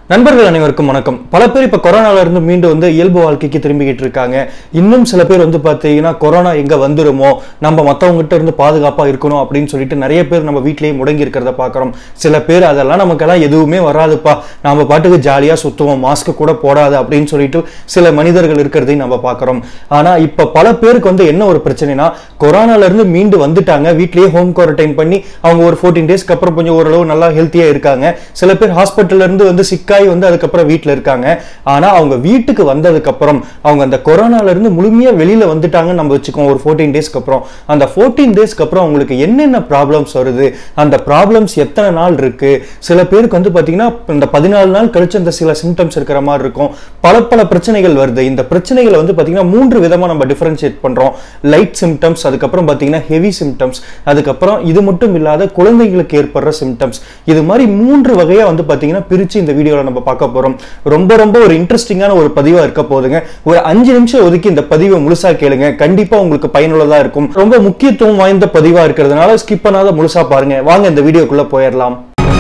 நண்பர்கள் அனைவருக்கும் வணக்கம் பல பேர் இப்ப கொரோனால இருந்து மீண்டு வந்து இயல்பு வாழ்க்கைக்கு திரும்பிக்கிட்டு இருக்காங்க இன்னும் சில பேர் வந்து பாத்தீங்கன்னா கொரோனா எங்க வந்துருமோ நம்ம மத்தவங்ககிட்ட இருந்து பாதுகாப்பா இருக்கணும் அப்படின்னு சொல்லிட்டு நிறைய பேர் நம்ம வீட்லயே முடங்கி இருக்கிறத பாக்குறோம் சில பேர் அதெல்லாம் நமக்கெல்லாம் எதுவுமே வராதுப்பா நாம பாட்டுக்கு ஜாலியா சுத்துவோம் மாஸ்க் கூட போடாது அப்படின்னு சொல்லிட்டு சில மனிதர்கள் இருக்கிறதையும் நம்ம பாக்குறோம் ஆனா இப்ப பல பேருக்கு வந்து என்ன ஒரு பிரச்சனைனா கொரோனால இருந்து மீண்டு வந்துட்டாங்க வீட்லயே ஹோம் குவாரண்டைன் பண்ணி அவங்க ஒரு ஃபோர்டீன் டேஸ்க்கு அப்புறம் கொஞ்சம் ஓரளவு நல்லா ஹெல்த்தியா இருக்காங்க சில பேர் ஹாஸ்பிட்டல்ல இருந்து வந்து சிக்காய் வந்து அதுக்கப்புறம் வீட்ல இருக்காங்க ஆனா அவங்க வீட்டுக்கு வந்ததுக்கு அப்புறம் அவங்க அந்த கொரோனால இருந்து முழுமையா வெளியில வந்துட்டாங்கன்னு நம்ம வச்சுக்கோம் ஒரு ஃபோர்டீன் டேஸ்க்கு அப்புறம் அந்த ஃபோர்டீன் டேஸ்க்கு அப்புறம் அவங்களுக்கு என்னென்ன ப்ராப்ளம்ஸ் வருது அந்த ப்ராப்ளம்ஸ் எத்தனை நாள் இருக்கு சில பேருக்கு வந்து பாத்தீங்கன்னா இந்த பதினாலு நாள் கழிச்சு அந்த சில சிம்டம்ஸ் இருக்கிற மாதிரி இருக்கும் பல பல பிரச்சனைகள் வருது இந்த பிரச்சனைகளை வந்து பாத்தீங்கன்னா மூன்று விதமா நம்ம டிஃபரன்ஷியேட் பண்றோம் லைட் சிம்டம்ஸ் அதுக்கப்புறம் பாத்தீங்கன்னா ஹெவி சிம்டம்ஸ் அதுக்கப்புறம் இது மட்டும் இல்லாத குழந்தைகளுக்கு ஏற்படுற சிம்டம்ஸ் இது மாதிரி மூன்று வகையா வந்து பாத்தீங்கன்னா பிரிச்சு இந்த வீடியோல நம்ம பார்க்க போறோம் ரொம்ப ரொம்ப ஒரு இன்ட்ரெஸ்டிங்கான ஒரு பதிவா இருக்க போகுதுங்க ஒரு அஞ்சு நிமிஷம் ஒதுக்கி இந்த பதிவை முழுசா கேளுங்க கண்டிப்பா உங்களுக்கு பயனுள்ளதா இருக்கும் ரொம்ப முக்கியத்துவம் வாய்ந்த பதிவா இருக்கிறதுனால ஸ்கிப் பண்ணாத முழுசா பாருங்க வாங்க இந்த வீடியோக்குள்ள போயிடலாம்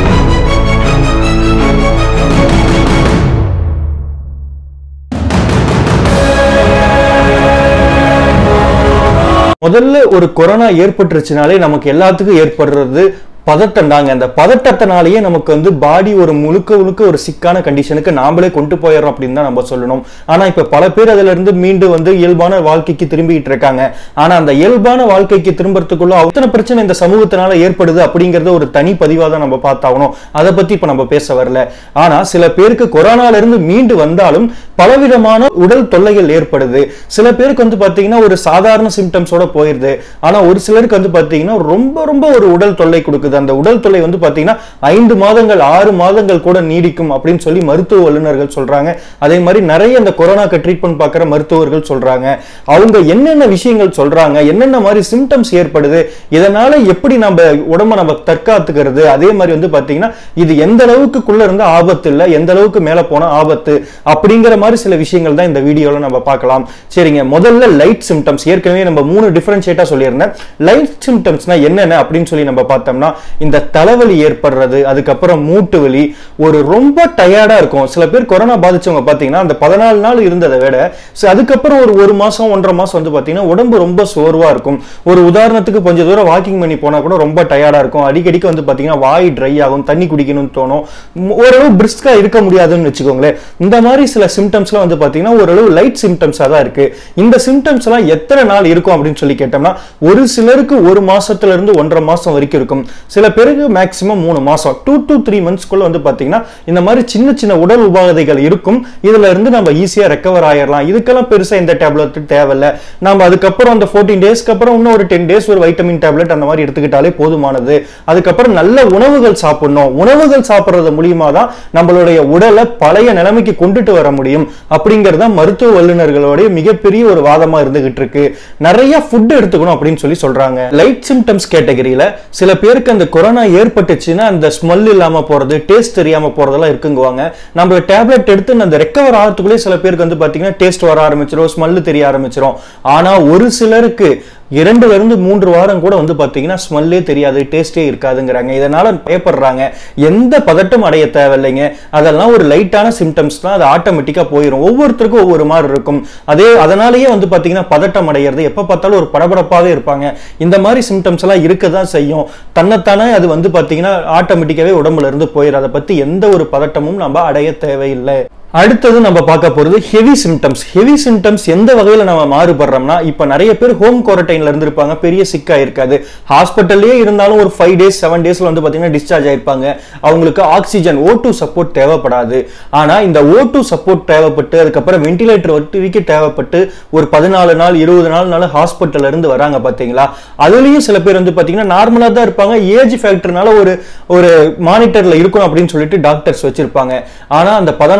முதல்ல ஒரு கொரோனா ஏற்பட்டுருச்சுனாலே நமக்கு எல்லாத்துக்கும் ஏற்படுறது பதட்டம் தாங்க அந்த பதட்டத்தினாலேயே நமக்கு வந்து பாடி ஒரு முழுக்க முழுக்க ஒரு சிக்கான கண்டிஷனுக்கு நாமளே கொண்டு போயிடுறோம் அப்படின்னு தான் நம்ம சொல்லணும் ஆனா இப்ப பல பேர் அதுல இருந்து மீண்டு வந்து இயல்பான வாழ்க்கைக்கு திரும்பிட்டு இருக்காங்க ஆனா அந்த இயல்பான வாழ்க்கைக்கு திரும்புறதுக்குள்ள அத்தனை பிரச்சனை இந்த சமூகத்தினால ஏற்படுது அப்படிங்கறது ஒரு தனி பதிவா தான் நம்ம பார்த்தாகணும் அதை பத்தி இப்ப நம்ம பேச வரல ஆனா சில பேருக்கு கொரோனால இருந்து மீண்டு வந்தாலும் பலவிதமான உடல் தொல்லைகள் ஏற்படுது சில பேருக்கு வந்து பாத்தீங்கன்னா ஒரு சாதாரண சிம்டம்ஸோட போயிருது ஆனா ஒரு சிலருக்கு வந்து பாத்தீங்கன்னா ரொம்ப ரொம்ப ஒரு உடல் தொல்லை கொடுக்குது அந்த உடல் தொல்லை வந்து பாத்தீங்கன்னா ஐந்து மாதங்கள் ஆறு மாதங்கள் கூட நீடிக்கும் அப்படின்னு சொல்லி மருத்துவ வல்லுநர்கள் சொல்றாங்க அதே மாதிரி நிறைய இந்த கொரோனாக்கு ட்ரீட்மெண்ட் பார்க்குற மருத்துவர்கள் சொல்றாங்க அவங்க என்னென்ன விஷயங்கள் சொல்றாங்க என்னென்ன மாதிரி சிம்டம்ஸ் ஏற்படுது இதனால எப்படி நம்ம உடம்ப நம்ம தற்காத்துக்கிறது அதே மாதிரி வந்து பாத்தீங்கன்னா இது எந்த அளவுக்குள்ள இருந்து ஆபத்து இல்லை எந்த அளவுக்கு மேல போனா ஆபத்து அப்படிங்கிற மாதிரி சில விஷயங்கள் தான் இந்த வீடியோல நம்ம பார்க்கலாம் சரிங்க முதல்ல லைட் சிம்டம்ஸ் ஏற்கனவே நம்ம மூணு டிஃபரன்ஷியேட்டா சொல்லியிருந்தேன் லைட் சிம்டம்ஸ்னா என்னென்ன அப்படின்னு சொல்லி நம்ம பார்த்தோம்னா இந்த தலைவலி ஏற்படுறது அதுக்கப்புறம் மூட்டு வலி ஒரு ரொம்ப டயர்டா இருக்கும் சில பேர் கொரோனா பாதிச்சவங்க பாத்தீங்கன்னா அந்த பதினாலு நாள் இருந்ததை விட so அதுக்கப்புறம் ஒரு ஒரு மாசம் ஒன்றரை மாசம் வந்து பாத்தீங்கன்னா உடம்பு ரொம்ப சோர்வா இருக்கும் ஒரு உதாரணத்துக்கு கொஞ்சம் தூரம் வாக்கிங் பண்ணி போனா கூட ரொம்ப டயர்டா இருக்கும் அடிக்கடிக்கு வந்து பாத்தீங்கன்னா வாய் ட்ரை ஆகும் தண்ணி குடிக்கணும்னு தோணும் ம், ஓரளவு பிரிஸ்கா இருக்க முடியாதுன்னு வச்சுக்கோங்களேன் இந்த மாதிரி சில சிம்டம்ஸ்லாம் வந்து பாத்தீங்கன்னா ஓரளவு லைட் சிம்டம்ஸா தான் இருக்கு இந்த சிம்டம்ஸ் எல்லாம் எத்தனை நாள் இருக்கும் அப்படின்னு சொல்லி கேட்டோம்னா ஒரு சிலருக்கு ஒரு மாசத்துல இருந்து ஒன்றரை மாசம் வரைக்கும் இருக்கும் சில பேருக்கு மேக்சிமம் மூணு மாசம் டூ டு த்ரீ மந்த்ஸ்க்குள்ள வந்து பாத்தீங்கன்னா இந்த மாதிரி சின்ன சின்ன உடல் உபாதைகள் இருக்கும் இதுல இருந்து நம்ம ஈஸியா ரெக்கவர் ஆயிடலாம் இதுக்கெல்லாம் பெருசா எந்த டேப்லெட் தேவையில்ல நம்ம அதுக்கப்புறம் அந்த ஃபோர்டீன் டேஸ்க்கு அப்புறம் இன்னும் ஒரு டென் டேஸ் ஒரு வைட்டமின் டேப்லெட் அந்த மாதிரி எடுத்துக்கிட்டாலே போதுமானது அதுக்கப்புறம் நல்ல உணவுகள் சாப்பிடணும் உணவுகள் சாப்பிடுறது மூலியமா தான் நம்மளுடைய உடலை பழைய நிலைமைக்கு கொண்டுட்டு வர முடியும் அப்படிங்கறது தான் மருத்துவ வல்லுநர்களுடைய மிகப்பெரிய ஒரு வாதமா இருந்துகிட்டு இருக்கு நிறைய ஃபுட் எடுத்துக்கணும் அப்படின்னு சொல்லி சொல்றாங்க லைட் சிம்டம்ஸ் கேட்டகரியில சில பேருக்கு அந்த கொரோனா ஏற்பட்டுச்சுன்னா அந்த ஸ்மெல் இல்லாம போறது டேஸ்ட் தெரியாம போறதெல்லாம் இருக்குங்குவாங்க நம்ம டேப்லெட் எடுத்து அந்த ரெக்கவர் ஆகிறதுக்குள்ளே சில பேருக்கு வந்து பாத்தீங்கன்னா டேஸ்ட் வர ஆரம்பிச்சிடும் ஸ்மெல் தெரிய ஆரம்பிச்சிடும் ஆனா ஒரு சிலருக்கு இரண்டுல இருந்து மூன்று வாரம் கூட வந்து பாத்தீங்கன்னா ஸ்மெல்லே தெரியாது டேஸ்டே இருக்காதுங்கிறாங்க இதனால பயப்படுறாங்க எந்த பதட்டம் அடைய தேவையில்லைங்க அதெல்லாம் ஒரு லைட்டான சிம்டம்ஸ் தான் அது ஆட்டோமேட்டிக்கா போயிடும் ஒவ்வொருத்தருக்கும் ஒவ்வொரு மாதிரி இருக்கும் அதே அதனாலேயே வந்து பாத்தீங்கன்னா பதட்டம் அடைகிறது எப்ப பார்த்தாலும் ஒரு படபடப்பாவே இருப்பாங்க இந்த மாதிரி சிம்டம்ஸ் எல்லாம் இருக்க தான் செய்யும் தன்னைத்தானே அது வந்து பாத்தீங்கன்னா ஆட்டோமேட்டிக்காவே உடம்புல இருந்து போயிடும் அதை பத்தி எந்த ஒரு பதட்டமும் நம்ம அடைய தேவையில்லை அடுத்தது நம்ம பார்க்க போறது ஹெவி சிம்டம்ஸ் ஹெவி சிம்டம்ஸ் எந்த வகையில நம்ம மாறுபடுறோம்னா இப்ப நிறைய பேர் ஹோம் குவாரண்டைன்ல இருந்திருப்பாங்க பெரிய சிக்கா இருக்காது ஹாஸ்பிட்டல்லே இருந்தாலும் ஒரு ஃபைவ் டேஸ் செவன் டேஸ்ல வந்து பாத்தீங்கன்னா டிஸ்சார்ஜ் ஆயிருப்பாங்க அவங்களுக்கு ஆக்சிஜன் ஓ டூ சப்போர்ட் தேவைப்படாது ஆனா இந்த ஓ டூ சப்போர்ட் தேவைப்பட்டு அதுக்கப்புறம் வென்டிலேட்டர் வரைக்கும் தேவைப்பட்டு ஒரு பதினாலு நாள் இருபது நாள்னால ஹாஸ்பிட்டல்ல இருந்து வராங்க பாத்தீங்களா அதுலயும் சில பேர் வந்து பாத்தீங்கன்னா நார்மலா தான் இருப்பாங்க ஏஜ் ஃபேக்டர்னால ஒரு ஒரு மானிட்டர்ல இருக்கணும் அப்படின்னு சொல்லிட்டு டாக்டர்ஸ் வச்சிருப்பாங்க ஆனா அந்த பதினாலு நாள்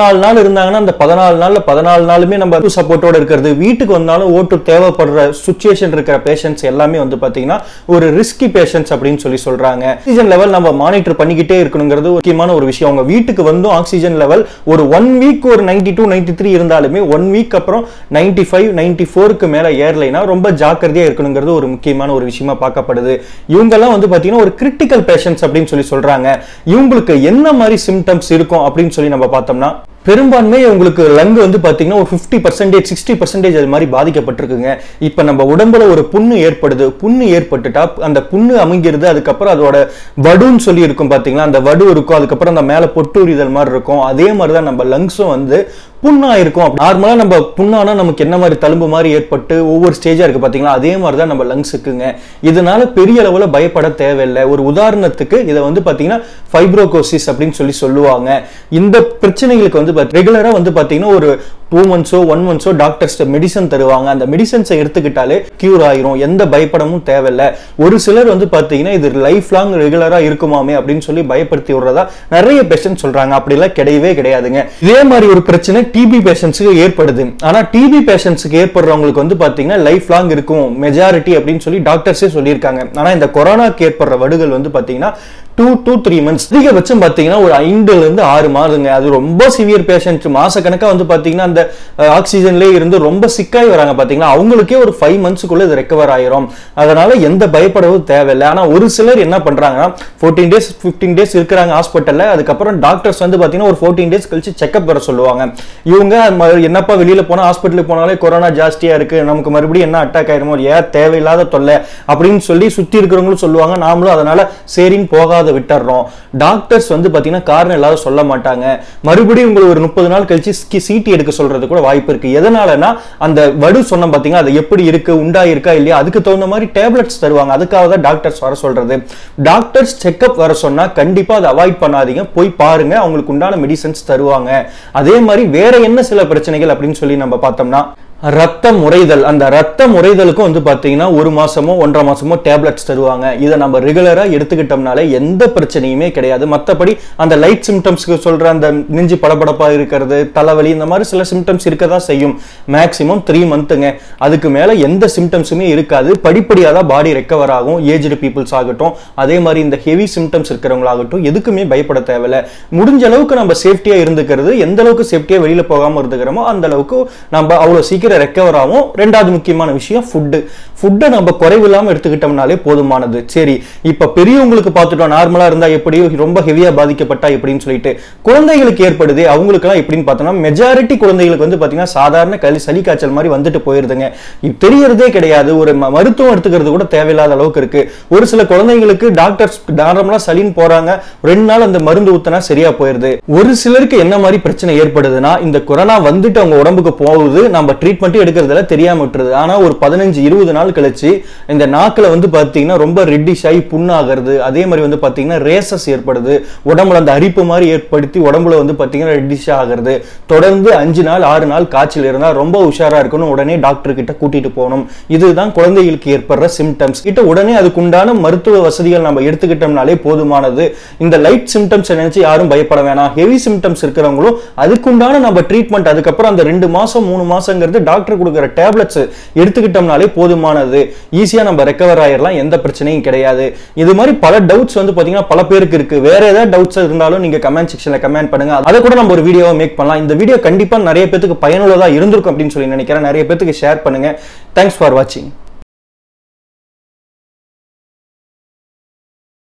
இருந்தாங்கன்னா அந்த பதினாலு நாள்ல பதினாலு நாளுமே நம்ம சப்போர்ட்டோட இருக்கிறது வீட்டுக்கு வந்தாலும் ஓட்டு தேவைப்படுற சுச்சுவேஷன் இருக்கிற பேஷண்ட்ஸ் எல்லாமே வந்து பாத்தீங்கன்னா ஒரு ரிஸ்கி பேஷண்ட்ஸ் அப்படின்னு சொல்லி சொல்றாங்க ஆக்சிஜன் லெவல் நம்ம மானிட்டர் பண்ணிக்கிட்டே இருக்கணுங்கிறது ஒரு முக்கியமான ஒரு விஷயம் அவங்க வீட்டுக்கு வந்தும் ஆக்சிஜன் லெவல் ஒரு ஒன் வீக் ஒரு நைன்டி டூ நைன்டி த்ரீ இருந்தாலுமே ஒன் வீக் அப்புறம் நைன்டி ஃபைவ் நைன்டி ஃபோருக்கு மேல ஏறலைன்னா ரொம்ப ஜாக்கிரதையா இருக்கணுங்கிறது ஒரு முக்கியமான ஒரு விஷயமா பார்க்கப்படுது இவங்கெல்லாம் வந்து பாத்தீங்கன்னா ஒரு கிரிட்டிக்கல் பேஷண்ட்ஸ் அப்படின்னு சொல்லி சொல்றாங்க இவங்களுக்கு என்ன மாதிரி சிம்டம்ஸ் இருக்கும் அப்படின்னு சொல்லி நம்ம பார்த்தோம்னா பெரும்பான்மை உங்களுக்கு லங் வந்து பாத்தீங்கன்னா ஒரு ஃபிஃப்டி பர்சன்டேஜ் சிக்ஸ்டி பர்சன்டேஜ் அது மாதிரி பாதிக்கப்பட்டிருக்குங்க இப்போ நம்ம உடம்புல ஒரு புண்ணு ஏற்படுது புண்ணு ஏற்பட்டுட்டா அந்த புண்ணு அமைங்கிறது அதுக்கப்புறம் அதோட வடுன்னு சொல்லி இருக்கும் பாத்தீங்களா அந்த வடு இருக்கும் அதுக்கப்புறம் அந்த மேல பொட்டுரிதல் மாதிரி இருக்கும் அதே மாதிரி தான் நம்ம லங்ஸும் வந்து புண்ணா இருக்கும் நார்மலா நம்ம புண்ணானா நமக்கு என்ன மாதிரி தழும்பு மாதிரி ஏற்பட்டு ஒவ்வொரு ஸ்டேஜா இருக்கு பாத்தீங்களா அதே மாதிரி தான் நம்ம லங்ஸ் இருக்குங்க இதனால பெரிய அளவுல பயப்பட தேவையில்லை ஒரு உதாரணத்துக்கு இதை வந்து பாத்தீங்கன்னா ஃபைப்ரோகோசிஸ் அப்படின்னு சொல்லி சொல்லுவாங்க இந்த பிரச்சனைகளுக்கு வந்து ரெகுலரா வந்து பாத்தீங்கன்னா ஒரு டூ மந்த்ஸோ ஒன் மந்த்ஸோ டாக்டர்ஸ் மெடிசன் தருவாங்க அந்த மெடிசன்ஸை எடுத்துக்கிட்டாலே கியூர் ஆயிரும் எந்த பயப்படமும் தேவையில்லை ஒரு சிலர் வந்து பாத்தீங்கன்னா இது லைஃப் லாங் ரெகுலரா இருக்குமாமே அப்படின்னு சொல்லி பயப்படுத்தி விடுறதா நிறைய பேஷண்ட் சொல்றாங்க அப்படிலாம் கிடையவே கிடையாதுங்க இதே மாதிரி ஒரு பிரச்சனை டிபி பேஷண்ட்ஸுக்கு ஏற்படுது ஆனா டிபி பேஷண்ட்ஸுக்கு ஏற்படுறவங்களுக்கு வந்து பாத்தீங்கன்னா லைஃப் லாங் இருக்கும் மெஜாரிட்டி அப்படின்னு சொல்லி டாக்டர்ஸே சொல்லியிருக்காங்க ஆனா இந்த கொரோனாக்கு ஏற்படுற வடுகள் வந்து பாத்தீங்கன்னா டூ டூ த்ரீ மந்த்ஸ் அதிகபட்சம் பார்த்தீங்கன்னா ஒரு ஐந்துல இருந்து ஆறு மாதங்க அது ரொம்ப சிவியர் பேஷண்ட் மாசக்கணக்கா வந்து பார்த்தீங்கன்னா அந்த ஆக்சிஜன்லேயே இருந்து ரொம்ப சிக்காய் வராங்க பார்த்தீங்கன்னா அவங்களுக்கே ஒரு ஃபைவ் மந்த்ஸுக்குள்ள இது ரெக்கவர் ஆயிரும் அதனால எந்த பயப்படவும் தேவையில்லை ஆனால் ஒரு சிலர் என்ன பண்றாங்கன்னா ஃபோர்டீன் டேஸ் ஃபிஃப்டீன் டேஸ் இருக்கிறாங்க ஹாஸ்பிட்டலில் அதுக்கப்புறம் டாக்டர்ஸ் வந்து பார்த்தீங்கன்னா ஒரு ஃபோர்டீன் டேஸ் கழிச்சு செக்அப் வர சொல்லுவாங்க இவங்க ம- என்னப்பா வெளியில போனா ஹாஸ்பிட்டலுக்கு போனாலே கொரோனா ஜாஸ்தியா இருக்கு நமக்கு மறுபடியும் என்ன அட்டாக் ஆயிருமோ ஏன் தேவையில்லாத தொல்லை அப்படின்னு சொல்லி சுத்தி இருக்கிறவங்களும் சொல்லுவாங்க நாமளும் அதனால சரின்னு போகாத விட்டுறோம் டாக்டர்ஸ் வந்து பாத்தீங்கன்னா காரணம் இல்லாத சொல்ல மாட்டாங்க மறுபடியும் உங்களுக்கு ஒரு முப்பது நாள் கழிச்சு சிடி எடுக்க சொல்றது கூட வாய்ப்பு இருக்கு எதனாலனா அந்த வடு சொன்ன பாத்தீங்கன்னா அது எப்படி இருக்கு உண்டா இருக்கா இல்லையா அதுக்கு தகுந்த மாதிரி டேப்லெட்ஸ் தருவாங்க அதுக்காக தான் டாக்டர்ஸ் வர சொல்றது டாக்டர்ஸ் செக்அப் வர சொன்னா கண்டிப்பா அதை அவாய்ட் பண்ணாதீங்க போய் பாருங்க அவங்களுக்கு உண்டான மெடிசன்ஸ் தருவாங்க அதே மாதிரி வேற என்ன சில பிரச்சனைகள் அப்படின்னு சொல்லி நம்ம பார்த்தோம்னா ரத்த முறைதல் அந்த ரத்த முறைதலுக்கும் வந்து பாத்தீங்கன்னா ஒரு மாசமோ ஒன்றரை மாசமோ டேப்லெட்ஸ் தருவாங்க இதை நம்ம ரெகுலரா எடுத்துக்கிட்டோம்னாலே எந்த பிரச்சனையுமே கிடையாது மத்தபடி அந்த லைட் சிம்டம்ஸ்க்கு சொல்ற அந்த நெஞ்சு படபடப்பா இருக்கிறது தலைவலி இந்த மாதிரி சில சிம்டம்ஸ் இருக்க தான் செய்யும் மேக்ஸிமம் த்ரீ மந்த்துங்க அதுக்கு மேல எந்த சிம்டம்ஸுமே இருக்காது படிப்படியாக தான் பாடி ரெக்கவர் ஆகும் ஏஜ்டு பீப்புள்ஸ் ஆகட்டும் அதே மாதிரி இந்த ஹெவி சிம்டம்ஸ் இருக்கிறவங்களாகட்டும் எதுக்குமே பயப்பட தேவையில்ல முடிஞ்ச அளவுக்கு நம்ம சேஃப்டியா இருந்துக்கிறது எந்த அளவுக்கு சேஃப்டியா வெளியில போகாம இருந்துக்கிறோமோ அந்த அளவுக்கு நம்ம அவ்வளவு சீக்கிரம் ரெக்கவர் ஆகும் ரெண்டாவது முக்கியமான விஷயம் ஃபுட்டு ஃபுட்டை நம்ம குறைவில்லாம எடுத்துக்கிட்டோம்னாலே போதுமானது சரி இப்ப பெரியவங்களுக்கு பார்த்துட்டோம் நார்மலா இருந்தா எப்படி ரொம்ப ஹெவியா பாதிக்கப்பட்டா எப்படின்னு சொல்லிட்டு குழந்தைகளுக்கு ஏற்படுது அவங்களுக்குலாம் எப்படின்னு பார்த்தோம்னா மெஜாரிட்டி குழந்தைகளுக்கு வந்து பாத்தீங்கன்னா சாதாரண களி சளி காய்ச்சல் மாதிரி வந்துட்டு போயிருதுங்க இது தெரியறதே கிடையாது ஒரு ம- மருத்துவம் எடுத்துக்கிறது கூட தேவையில்லாத அளவுக்கு இருக்கு ஒரு சில குழந்தைங்களுக்கு டாக்டர்ஸ் நார்மலா சளின்னு போறாங்க ரெண்டு நாள் அந்த மருந்து ஊத்தினா சரியா போயிருது ஒரு சிலருக்கு என்ன மாதிரி பிரச்சனை ஏற்படுதுன்னா இந்த கொரோனா வந்துட்டு அவங்க உடம்புக்கு போகுது நம்ம ட்ரீட்மெண்ட்டும் எடுக்கிறதுல தெரியாம விட்டுருது ஆனா ஒரு பதினஞ்சு இருபது நாள் கழிச்சு இந்த நாக்குல வந்து பாத்தீங்கன்னா ரொம்ப ரெட்டிஷ் ஆகி புண்ணாகிறது அதே மாதிரி வந்து பாத்தீங்கன்னா ரேசஸ் ஏற்படுது உடம்புல அந்த அரிப்பு மாதிரி ஏற்படுத்தி உடம்புல வந்து பாத்தீங்கன்னா ரெட்டிஷ் ஆகிறது தொடர்ந்து அஞ்சு நாள் ஆறு நாள் காய்ச்சல் இருந்தா ரொம்ப உஷாரா இருக்கணும் உடனே டாக்டர் கிட்ட கூட்டிட்டு போகணும் இதுதான் குழந்தைகளுக்கு ஏற்படுற சிம்டம்ஸ் கிட்ட உடனே அதுக்குண்டான மருத்துவ வசதிகள் நம்ம எடுத்துக்கிட்டோம்னாலே போதுமானது இந்த லைட் சிம்டம்ஸ் நினைச்சு யாரும் பயப்பட வேணாம் ஹெவி சிம்டம்ஸ் இருக்கிறவங்களும் அதுக்குண்டான நம்ம ட்ரீட்மெண்ட் அதுக்கப்புறம் அந்த ரெண்டு மாசம் மூணு மாசங்கிறது டாக்டர் கொடுக்குற டேப்லெட்ஸ் எடுத்துக்கிட்டோம்னாலே போதுமானது ஈஸியா நம்ம ரெக்கவர் ஆயிரலாம் எந்த பிரச்சனையும் கிடையாது இது மாதிரி பல டவுட்ஸ் வந்து பாத்தீங்கன்னா பல பேருக்கு இருக்கு வேற ஏதாவது டவுட்ஸ் இருந்தாலும் நீங்க கமெண்ட் செக்ஷன்ல கமெண்ட் பண்ணுங்க அதை கூட நம்ம ஒரு வீடியோவை மேக் பண்ணலாம் இந்த வீடியோ கண்டிப்பா நிறைய பேத்துக்கு பயனுள்ளதா இருந்திருக்கும் அப்படின்னு சொல்லி நினைக்கிறேன் நிறைய பேத்துக்கு ஷேர் பண்ணுங்க தேங்க்ஸ் ஃபார் வாட்சிங்